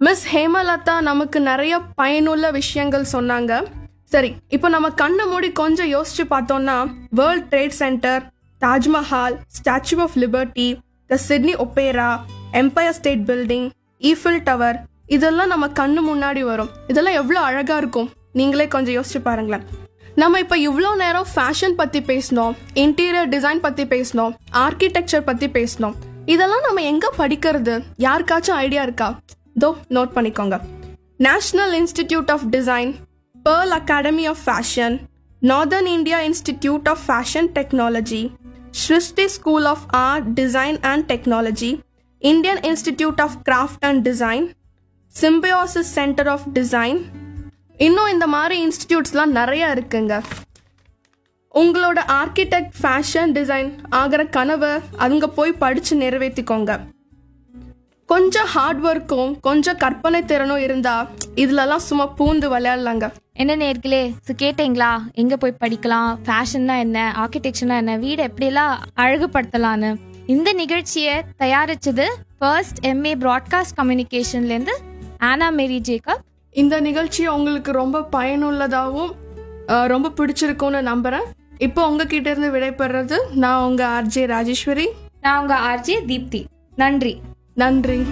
miss Hemalatha நமக்கு நிறைய பயனுள்ள விஷயங்கள் சொன்னாங்க சரி இப்போ நம்ம கண்ணை மூடி கொஞ்சம் யோசிச்சு பார்த்தோம்னா World Trade Center Taj Mahal Statue of Liberty the Sydney Opera Empire State Building Eiffel Tower இதெல்லாம் நம்ம கண்ணு முன்னாடி வரும் இதெல்லாம் எவ்வளோ அழகா இருக்கும் நீங்களே கொஞ்சம் யோசிச்சு பாருங்களேன் நம்ம இப்போ இவ்வளோ நேரம் ஃபேஷன் பற்றி பேசினோம் இன்டீரியர் டிசைன் பற்றி பேசினோம் ஆர்கிடெக்சர் பற்றி பேசினோம் இதெல்லாம் நம்ம எங்கே படிக்கிறது யாருக்காச்சும் ஐடியா இருக்கா தோ நோட் பண்ணிக்கோங்க National Institute of Design Pearl Academy of Fashion Northern India Institute of Fashion Technology Srishti School of Art Design and Technology Indian Institute of Craft and Design Symbiosis Centre of Design இன்னும் இந்த மாதிரி இன்ஸ்டிடியூட்ஸ்லாம் நிறைய இருக்குங்க உங்களோட architect fashion design ஆகிற கனவை அங்கே போய் படித்து நிறைவேற்றிக்கோங்க கொஞ்சம் ஹார்ட் ஒர்க்கும் கொஞ்சம் கற்பனை திறனும் இருந்தா இதுலலாம் சும்மா பூந்து விளையாடலாங்க என்ன நேர்களே ஸோ கேட்டீங்களா எங்கே போய் படிக்கலாம் ஃபேஷன்னா என்ன ஆர்கிடெக்சர்னா என்ன வீடை எப்படியெல்லாம் அழகுபடுத்தலான்னு இந்த நிகழ்ச்சியை தயாரிச்சது ஃபர்ஸ்ட் எம்ஏ ப்ராட்காஸ்ட் கம்யூனிகேஷன்லேருந்து ஆனா மேரி ஜேக்கப் இந்த நிகழ்ச்சி உங்களுக்கு ரொம்ப பயனுள்ளதாகவும் அஹ், ரொம்ப பிடிச்சிருக்கும்னு நம்புறேன் இப்போ உங்ககிட்ட இருந்து விடைபெறது நான் உங்க ஆர்ஜே ராஜேஸ்வரி நான் உங்கள் ஆர்ஜே தீப்தி நன்றி நன்றி